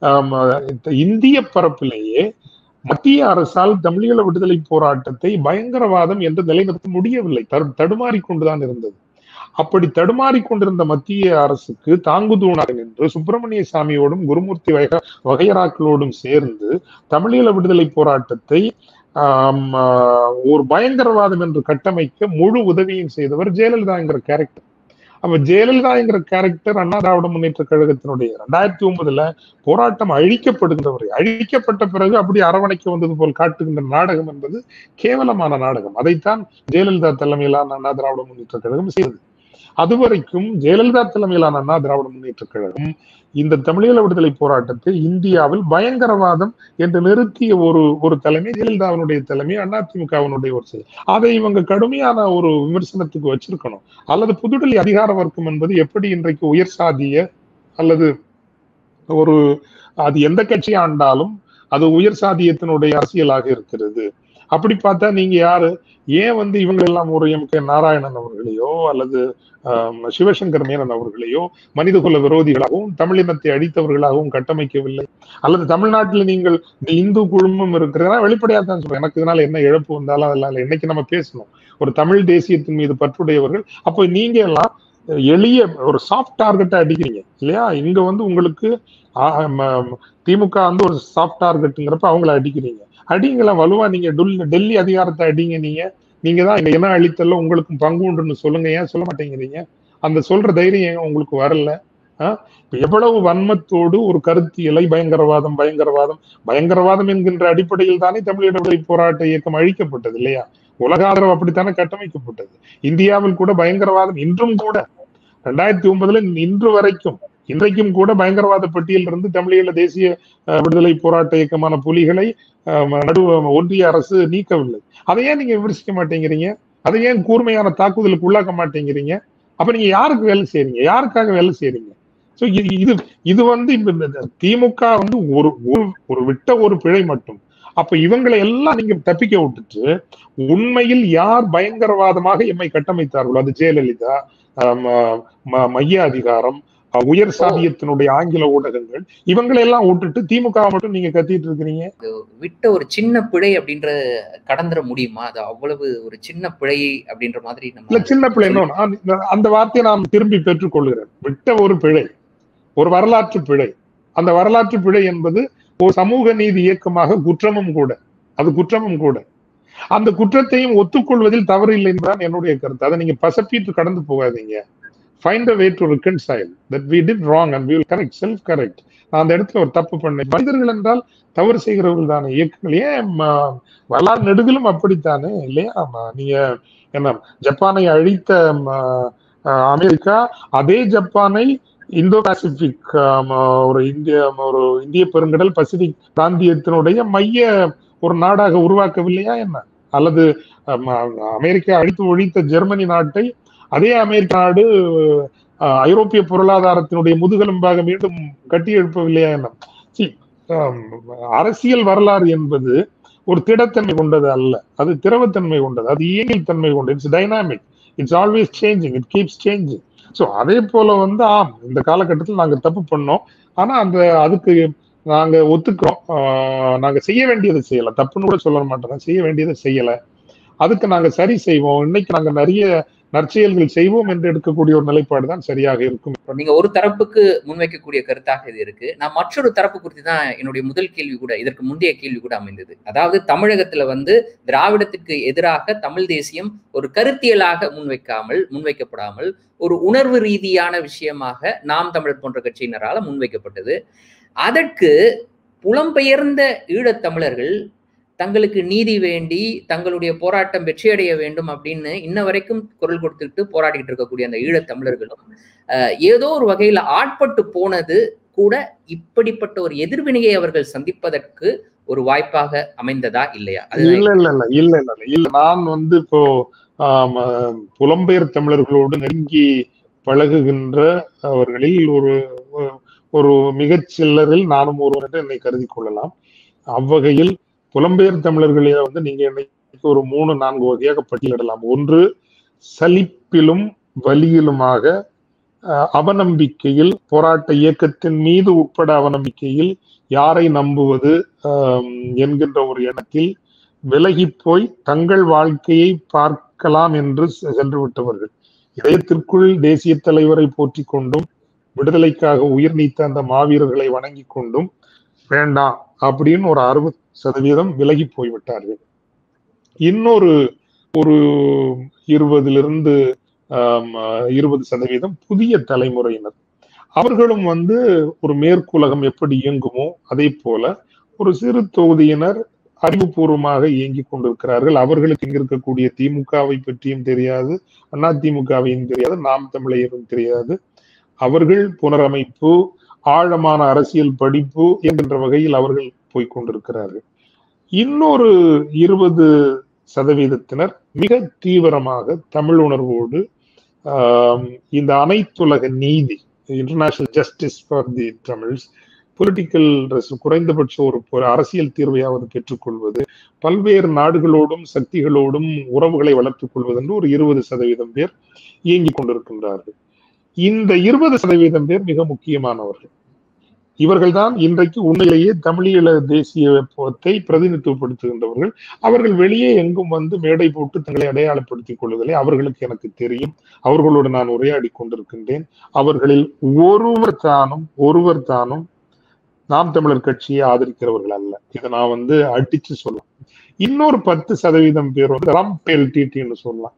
இந்திய பரப்பிலேயே மத்திய அரசால் தமிழீழ விடுதலை போராட்டத்தை பயங்கரவாதம் என்று நிலைநிறுத்த முடியவில்லை தடுமாறி கொண்டுதான் இருந்தது அப்படி தடுமாறி கொண்டிருந்த மத்திய அரசுக்கு தாங்குதூணாக நின்று சுப்பிரமணிய சாமியோடும் குருமூர்த்தி வக வகையராக்களோடும் சேர்ந்து தமிழீழ விடுதலை போராட்டத்தை ஒரு பயங்கரவாதம் என்று கட்டமைக்க முழு உதவியும் செய்தவர் ஜெயலலிதா என்கிற கேரக்டர் அப்ப ஜெயலலிதா என்கிற கேரக்டர் அண்ணா திராவிட முன்னேற்ற கழகத்தினுடைய ரெண்டாயிரத்தி ஒன்பதுல போராட்டம் அழிக்கப்படுகின்றவரை அழிக்கப்பட்ட பிறகு அப்படி அரவணைக்க வந்தது போல் காட்டுகின்ற நாடகம் என்பது கேவலமான நாடகம் அதைத்தான் ஜெயலலிதா தலைமையிலான அண்ணா திராவிட முன்னேற்ற கழகம் செய்தது அதுவரைக்கும் ஜெயலலிதா தலைமையிலான அண்ணா திராவிட முன்னேற்ற கழகம் இந்த தமிழீழ விடுதலை போராட்டத்தை இந்தியாவில் பயங்கரவாதம் என்று நிறுத்திய ஒரு ஒரு தலைமை ஜெயலலிதாவினுடைய தலைமை அதிமுகவினுடைய ஒரு செயல் அதை இவங்க கடுமையான ஒரு விமர்சனத்துக்கு வச்சிருக்கணும் அல்லது புதுடெல்லி அதிகார வர்க்கம் என்பது எப்படி இன்றைக்கு உயர் சாதிய அல்லது ஒரு அது எந்த கட்சி ஆண்டாலும் அது உயர் சாதியத்தினுடைய அரசியலாக இருக்கிறது அப்படி பார்த்தா நீங்க யாரு ஏன் வந்து இவங்க எல்லாம் ஒரு எம் கே நாராயணன் அவர்களையோ அல்லது சிவசங்கர் மேனன் அவர்களையோ மனிதகுல விரோதிகளாகவும் தமிழினத்தை அடித்தவர்களாகவும் கட்டமைக்கவில்லை அல்லது தமிழ்நாட்டில் நீங்கள் இந்த இந்து குழுமம் இருக்கிறதா வெளிப்படையாக தான் சொல்றேன் எனக்கு இதனால என்ன இழப்பு வந்தாலும் அதெல்லாம் இன்னைக்கு நம்ம பேசணும் ஒரு தமிழ் தேசியத்தின் மீது பற்றுடையவர்கள் அப்போ நீங்க எல்லாம் எளிய ஒரு சாஃப்ட் டார்கெட்டை அடிக்கிறீங்க இல்லையா இங்க வந்து உங்களுக்கு திமுக வந்து ஒரு சாஃப்ட் டார்கெட்டுங்கிறப்ப அவங்கள அடிக்கிறீங்க அடிங்களா வலுவா நீங்க டெல்லி அதிகாரத்தை அடிங்க நீங்க நீங்க தான் இங்க என்ன அழித்தல்ல உங்களுக்கும் பங்கு உண்டுன்னு சொல்லுங்க ஏன் சொல்ல மாட்டேங்கிறீங்க அந்த சொல்ற தைரியம் உங்களுக்கு வரல எவ்வளவு வன்மத்தோடு ஒரு கருத்தியலை பயங்கரவாதம் பயங்கரவாதம் பயங்கரவாதம் என்கின்ற அடிப்படையில் தானே தமிழீழ விடுதலை போராட்ட இயக்கம் அழிக்கப்பட்டது இல்லையா உலக ஆதரவு அப்படித்தானே கட்டமைக்கப்பட்டது இந்தியாவில் கூட பயங்கரவாதம் இன்றும் கூட ரெண்டாயிரத்தி ஒன்பதுல இன்று வரைக்கும் இன்றைக்கும் கூட பயங்கரவாத பட்டியல் இருந்து தமிழீழ தேசிய விடுதலை போராட்ட இயக்கமான புலிகளை நடு ஒன்றிய அரசு நீக்கவில்லை அதை ஏன் நீங்க விமர்சிக்க மாட்டேங்கிறீங்க அதை ஏன் கூர்மையான தாக்குதலுக்கு உள்ளாக்க மாட்டேங்கிறீங்க அப்ப நீங்க யாருக்கு வேலை செய்றீங்க யாருக்காக வேலை செய்றீங்க சோ இது இது வந்து இந்த திமுக வந்து ஒரு ஒரு விட்ட ஒரு பிழை மட்டும் அப்ப இவங்களை எல்லாம் நீங்க தப்பிக்க விட்டுட்டு உண்மையில் யார் பயங்கரவாதமாக எம்மை கட்டமைத்தார்களோ அது ஜெயலலிதா மைய அதிகாரம் உயர் சாதியத்தினுடைய ஆங்கில ஊடகங்கள் இவங்களை எல்லாம் விட்டுட்டு திமுக மட்டும் நீங்க கத்திட்டு இருக்கிறீங்க விட்ட ஒரு சின்ன பிழை அப்படின்ற கடந்துட முடியுமா அது அவ்வளவு ஒரு சின்ன பிழை அப்படின்ற மாதிரி இல்ல சின்ன பிழை இன்னொன்னு அந்த வார்த்தையை நான் திரும்பி பெற்றுக்கொள்கிறேன் விட்ட ஒரு பிழை ஒரு வரலாற்று பிழை அந்த வரலாற்று பிழை என்பது ஒரு சமூக நீதி இயக்கமாக குற்றமும் கூட அது குற்றமும் கூட அந்த குற்றத்தையும் ஒத்துக்கொள்வதில் தவறு இல்லை என்பதுதான் என்னுடைய கருத்து அதை நீங்க பசப்பிட்டு கடந்து போகாதீங்க find a way to reconcile that we did wrong and will correct self correct நான் அந்த இடத்துல ஒரு தப்பு பண்ணேன் மனிதர்கள் என்றால் தவறு செய்கிறவர்கள் தானே இயக்கங்கள் ஏன் வரலாறு நெடுகிலும் அப்படித்தானே இல்லையா நீங்க என்ன ஜப்பானை அழித்த அமெரிக்கா அதே ஜப்பானை இந்தோ பசிபிக் ஒரு இந்திய ஒரு இந்திய பெருங்கடல் பசிபிக் பிராந்தியத்தினுடைய மைய ஒரு நாடாக உருவாக்கவில்லையா என்ன அல்லது அமெரிக்கா அழித்து ஒழித்த ஜெர்மனி நாட்டை அதே அமெரிக்க நாடு ஐரோப்பிய பொருளாதாரத்தினுடைய முதுகெலும்பாக மீண்டும் கட்டி எழுப்பவில்லையா என்ன அரசியல் வரலாறு என்பது ஒரு திடத்தன்மை கொண்டது அல்ல அது திரவத்தன்மை கொண்டது அது இயங்கில் தன்மை கொண்டது it's dynamic it's always changing it keeps changing so அதே போல வந்து ஆம் இந்த காலகட்டத்தில் நாங்க தப்பு பண்ணோம் ஆனா அந்த அதுக்கு நாங்க ஒத்துக்கிறோம் நாங்க செய்ய வேண்டியதை செய்யல தப்புன்னு கூட சொல்ல மாட்டோம் செய்ய வேண்டியதை செய்யல அதுக்கு நாங்க சரி செய்வோம் இன்னைக்கு நாங்க நிறைய நற்செயல்கள் செய்வோம் என்று எடுக்கக்கூடிய ஒரு நிலைப்பாடு தான் சரியாக இருக்கும் நீங்க ஒரு தரப்புக்கு முன்வைக்கக்கூடிய கருத்தாக இது இருக்கு நான் மற்றொரு தரப்பு குறித்து தான் என்னுடைய முதல் கேள்வி கூட இதற்கு முந்தைய கேள்வி கூட அமைந்தது அதாவது தமிழகத்துல வந்து திராவிடத்துக்கு எதிராக தமிழ் தேசியம் ஒரு கருத்தியலாக முன்வைக்காமல் முன்வைக்கப்படாமல் ஒரு உணர்வு ரீதியான விஷயமாக நாம் தமிழர் போன்ற கட்சியினரால முன்வைக்கப்பட்டது அதற்கு புலம்பெயர்ந்த ஈழத்தமிழர்கள் தங்களுக்கு நீதி வேண்டி தங்களுடைய போராட்டம் வெற்றியடைய வேண்டும் அப்படின்னு இன்ன வரைக்கும் குரல் கொடுத்துட்டு போராடிக்கிட்டு இருக்கக்கூடிய அந்த ஈழத்தமிழர்களும் ஏதோ ஒரு வகையில ஆட்பட்டு போனது கூட இப்படிப்பட்ட ஒரு எதிர்வினையை அவர்கள் சந்திப்பதற்கு ஒரு வாய்ப்பாக அமைந்ததா இல்லையா இல்ல இல்ல இல்ல இல்ல இல்ல இல்ல நான் வந்து இப்போ புலம்பெயர் தமிழர்களோடு நெருங்கி பழகுகின்ற அவர்களில் ஒரு ஒரு மிகச் சில்லரில் நானும் ஒருவர் என்று என்னை கருதி கொள்ளலாம் அவ்வகையில் புலம்பெயர் தமிழர்களே வந்து நீங்க இன்னைக்கு ஒரு மூணு நான்கு வகையாக பட்டியலிடலாம் ஒன்று சலிப்பிலும் வலியிலுமாக அவநம்பிக்கையில் போராட்ட இயக்கத்தின் மீது உட்பட அவநம்பிக்கையில் யாரை நம்புவது என்கின்ற ஒரு எண்ணத்தில் விலகி போய் தங்கள் வாழ்க்கையை பார்க்கலாம் என்று சென்று விட்டவர்கள் இதயத்திற்குள் தேசிய தலைவரை போற்றி கொண்டும் விடுதலைக்காக உயிர் நீத்த அந்த மாவீரர்களை வணங்கி கொண்டும் வேண்டாம் அப்படின்னு ஒரு அறுபது சதவீதம் விலகி போய்விட்டார்கள் இன்னொரு ஒரு இருபதிலிருந்து இருபது சதவீதம் புதிய தலைமுறையினர் அவர்களும் வந்து ஒரு மேற்குலகம் எப்படி இயங்குமோ அதே போல ஒரு சிறு தொகுதியினர் அறிவுபூர்வமாக இயங்கிக் கொண்டிருக்கிறார்கள் அவர்களுக்கு இங்க இருக்கக்கூடிய திமுகவை பற்றியும் தெரியாது அண்ணா திமுகவையும் தெரியாது நாம் தமிழையரும் தெரியாது அவர்கள் புனரமைப்பு ஆழமான அரசியல் படிப்பு என்கின்ற வகையில் அவர்கள் போய்கொண்டிருக்கிறார்கள் இன்னொரு இருபது சதவீதத்தினர் மிக தீவிரமாக தமிழ் உணர்வோடு இந்த அனைத்துலக நீதி international justice for the Tamils political குறைந்தபட்ச ஒரு அரசியல் தீர்வையாவது பெற்றுக்கொள்வது பல்வேறு நாடுகளோடும் சக்திகளோடும் உறவுகளை வளர்த்துக் கொள்வது என்று ஒரு இருபது சதவீதம் பேர் இயங்கிக் கொண்டிருக்கின்றார்கள் இந்த இருபது சதவீதம் பேர் மிக முக்கியமானவர்கள் இவர்கள்தான் இன்றைக்கு உண்மையிலேயே தமிழீழ தேசியத்தை பிரதிநிதித்துவப்படுத்துகின்றவர்கள் அவர்கள் வெளியே எங்கும் வந்து மேடை போட்டு தங்களை அடையாளப்படுத்திக் கொள்வதில்லை அவர்களுக்கு எனக்கு தெரியும் அவர்களோடு நான் உரையாடி கொண்டிருக்கின்றேன் அவர்களில் ஒருவர் தானும் ஒருவர் தானும் நாம் தமிழர் கட்சியை ஆதரிக்கிறவர்கள் அல்ல இதை நான் வந்து அடிச்சு சொல்லலாம் இன்னொரு பத்து சதவீதம் பேர் வந்து ரம்ப் எல்டிடின்னு சொல்லலாம்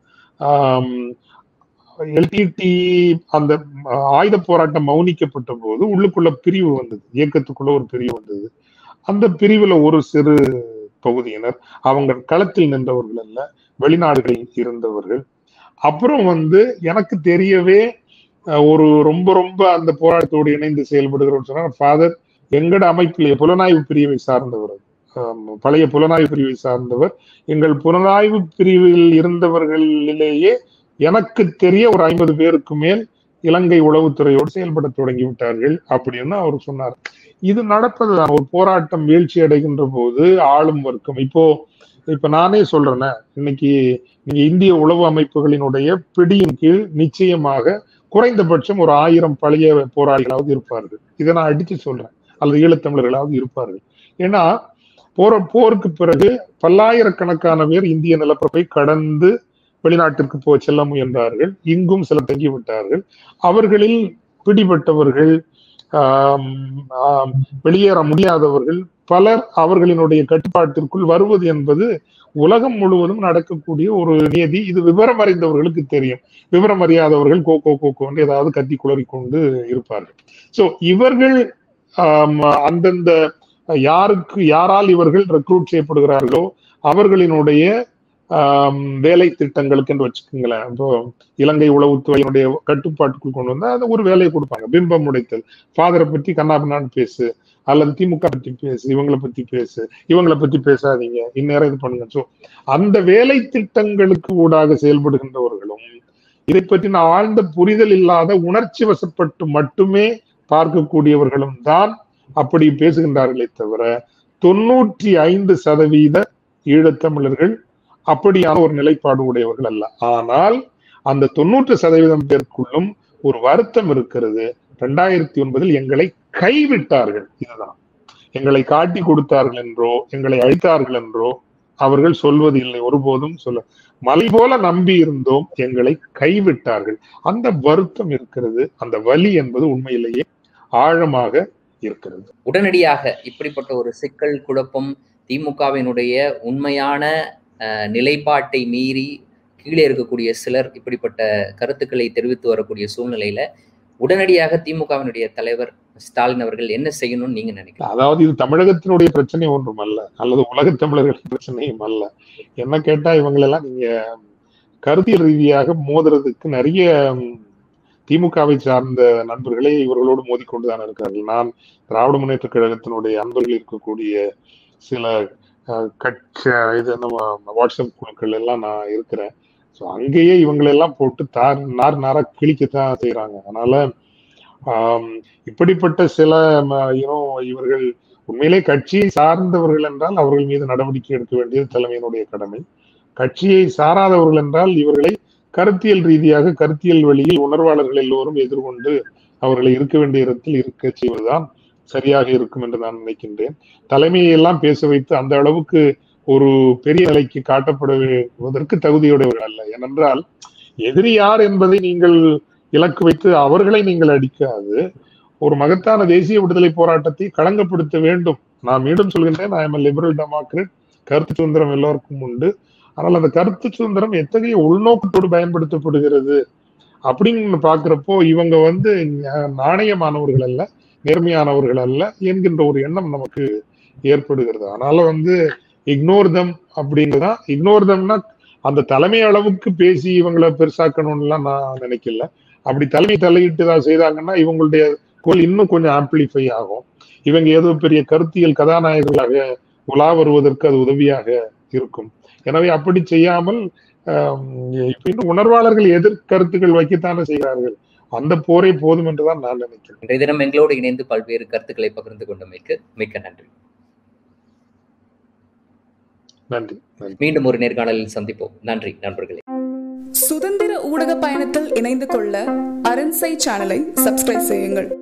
எல்டிடி அந்த ஆயுத போராட்டம் மௌனிக்கப்பட்ட போது உள்ளுக்குள்ள பிரிவு வந்தது இயக்கத்துக்குள்ள ஒரு பிரிவு வந்தது அந்த பிரிவுல ஒரு சிறு பகுதியினர் அவங்க களத்தில் நின்றவர்கள் அல்ல வெளிநாடுகளில் இருந்தவர்கள் அப்புறம் வந்து எனக்கு தெரியவே ஒரு ரொம்ப ரொம்ப அந்த போராட்டத்தோடு இணைந்து செயல்படுகிறவர் சொன்னார் ஃபாதர் எங்கட அமைப்பிலேயே புலனாய்வு பிரிவை சார்ந்தவர் பழைய புலனாய்வு பிரிவை சார்ந்தவர் எங்கள் புலனாய்வு பிரிவில் இருந்தவர்களிலேயே எனக்கு தெரிய ஒரு ஐம்பது பேருக்கு மேல் இலங்கை உளவுத்துறையோடு செயல்பட தொடங்கி விட்டார்கள் அப்படின்னு அவர் சொன்னார் இது நடப்பதுதான் ஒரு போராட்டம் வீழ்ச்சி அடைகின்ற போது ஆளும் வர்க்கம் இப்போ இப்ப நானே சொல்றேனே இன்னைக்கு நீங்க இந்திய உளவு அமைப்புகளினுடைய பிடியின் கீழ் நிச்சயமாக குறைந்தபட்சம் ஒரு ஆயிரம் பழைய போராளிகளாவது இருப்பார்கள் இதை நான் அடிச்சு சொல்றேன் அல்லது ஈழத்தமிழர்களாவது இருப்பார்கள் ஏன்னா போற போருக்கு பிறகு பல்லாயிரக்கணக்கான பேர் இந்திய நிலப்பரப்பை கடந்து வெளிநாட்டிற்கு போக செல்ல முயன்றார்கள் இங்கும் சில தங்கிவிட்டார்கள் அவர்களில் பிடிபட்டவர்கள் வெளியேற முடியாதவர்கள் பலர் அவர்களினுடைய கட்டுப்பாட்டிற்குள் வருவது என்பது உலகம் முழுவதும் நடக்கக்கூடிய ஒரு நியதி இது விவரம் அறிந்தவர்களுக்கு தெரியும் விவரம் அறியாதவர்கள் கோ கோ கோ கோன்னு ஏதாவது கத்தி குளறி கொண்டு இருப்பார்கள் சோ இவர்கள் அந்தந்த யாருக்கு யாரால் இவர்கள் ரெக்ரூட் செய்யப்படுகிறார்களோ அவர்களினுடைய வேலை திட்டங்களுக்கு என்று வச்சுக்கோங்களேன் இப்போ இலங்கை உளவுத்துறையினுடைய கட்டுப்பாட்டுக்குள் கொண்டு வந்தா அது ஒரு வேலையை கொடுப்பாங்க பிம்பம் உடைத்தல் ஃபாதரை பத்தி கண்ணாபின்னான்னு பேசு அல்லது திமுக பத்தி பேசு இவங்களை பத்தி பேசு இவங்களை பத்தி பேசாதீங்க இந்நேரம் இது பண்ணுங்க ஸோ அந்த வேலை திட்டங்களுக்கு ஊடாக செயல்படுகின்றவர்களும் இதை பற்றி நான் ஆழ்ந்த புரிதல் இல்லாத உணர்ச்சி வசப்பட்டு மட்டுமே பார்க்கக்கூடியவர்களும் தான் அப்படி பேசுகின்றார்களே தவிர தொண்ணூற்றி ஐந்து சதவீத ஈழத்தமிழர்கள் அப்படியான ஒரு நிலைப்பாடு உடையவர்கள் அல்ல ஆனால் அந்த தொண்ணூற்று சதவீதம் பேருக்குள்ளும் ஒரு வருத்தம் இருக்கிறது ரெண்டாயிரத்தி ஒன்பதில் எங்களை கைவிட்டார்கள் இதுதான் எங்களை காட்டி கொடுத்தார்கள் என்றோ எங்களை அழித்தார்கள் என்றோ அவர்கள் சொல்வது இல்லை ஒருபோதும் சொல்ல மலை போல நம்பி இருந்தோம் எங்களை கைவிட்டார்கள் அந்த வருத்தம் இருக்கிறது அந்த வலி என்பது உண்மையிலேயே ஆழமாக இருக்கிறது உடனடியாக இப்படிப்பட்ட ஒரு சிக்கல் குழப்பம் திமுகவினுடைய உண்மையான நிலைப்பாட்டை மீறி கீழே இருக்கக்கூடிய சிலர் இப்படிப்பட்ட கருத்துக்களை தெரிவித்து வரக்கூடிய சூழ்நிலையில உடனடியாக திமுகவினுடைய தலைவர் ஸ்டாலின் அவர்கள் என்ன செய்யணும்னு நீங்க நினைக்கிறீங்க அதாவது இது தமிழகத்தினுடைய பிரச்சனை ஒன்றும் அல்ல அல்லது உலக தமிழர்கள் பிரச்சனையும் அல்ல என்ன கேட்டா இவங்களெல்லாம் நீங்க கருத்தியல் ரீதியாக மோதுறதுக்கு நிறைய திமுகவை சார்ந்த நண்பர்களே இவர்களோடு மோதிக்கொண்டுதான் இருக்கிறார்கள் நான் திராவிட முன்னேற்ற கழகத்தினுடைய அன்பர்கள் இருக்கக்கூடிய சில கட்ச இது நம்ம வாட்ஸ்அப் குழுக்கள் எல்லாம் நான் இருக்கிறேன் ஸோ அங்கேயே இவங்களெல்லாம் போட்டு தார் நார் நாரா கிழிக்கத்தான் செய்யறாங்க அதனால இப்படிப்பட்ட சில யூனோ இவர்கள் உண்மையிலே கட்சியை சார்ந்தவர்கள் என்றால் அவர்கள் மீது நடவடிக்கை எடுக்க வேண்டியது தலைமையினுடைய கடமை கட்சியை சாராதவர்கள் என்றால் இவர்களை கருத்தியல் ரீதியாக கருத்தியல் வழியில் உணர்வாளர்கள் எல்லோரும் எதிர்கொண்டு அவர்களை இருக்க வேண்டிய இடத்தில் இருக்க செய்வதுதான் சரியாக இருக்கும் என்று நான் நினைக்கின்றேன் தலைமையை எல்லாம் பேச வைத்து அந்த அளவுக்கு ஒரு பெரிய நிலைக்கு காட்டப்படுவதற்கு தகுதியுடையவர்கள் அல்ல ஏனென்றால் எதிரி யார் என்பதை நீங்கள் இலக்கு வைத்து அவர்களை நீங்கள் அடிக்காது ஒரு மகத்தான தேசிய விடுதலை போராட்டத்தை களங்கப்படுத்த வேண்டும் நான் மீண்டும் சொல்கின்றேன் ஐ எம் லிபரல் டெமோக்ரட் கருத்து சுதந்திரம் எல்லோருக்கும் உண்டு ஆனால் அந்த கருத்து சுதந்திரம் எத்தகைய உள்நோக்கத்தோடு பயன்படுத்தப்படுகிறது அப்படின்னு பாக்குறப்போ இவங்க வந்து நாணயமானவர்கள் அல்ல நேர்மையானவர்கள் அல்ல என்கின்ற ஒரு எண்ணம் நமக்கு ஏற்படுகிறது அதனால வந்து இக்னோர் தம் அப்படின்னுதான் இக்னோர் தம்னா அந்த தலைமை அளவுக்கு பேசி இவங்களை பெருசாக்கணும்லாம் நான் நினைக்கல அப்படி தலைமை தலையிட்டு தான் செய்தாங்கன்னா இவங்களுடைய குரல் இன்னும் கொஞ்சம் ஆம்பிளிஃபை ஆகும் இவங்க ஏதோ பெரிய கருத்தியல் கதாநாயகர்களாக உலா வருவதற்கு அது உதவியாக இருக்கும் எனவே அப்படி செய்யாமல் இன்னும் உணர்வாளர்கள் எதிர்கருத்துக்கள் வைக்கத்தானே செய்கிறார்கள் அந்த போரே போதும் என்றுதான் நான் நினைக்கிறேன் இன்றைய தினம் எங்களோடு இணைந்து பல்வேறு கருத்துக்களை பகிர்ந்து கொண்டமைக்கு மிக்க நன்றி நன்றி மீண்டும் ஒரு நேர்காணலில் சந்திப்போம் நன்றி நண்பர்களே சுதந்திர ஊடக பயணத்தில் இணைந்து கொள்ள அரண்சை சேனலை சப்ஸ்கிரைப் செய்யுங்கள்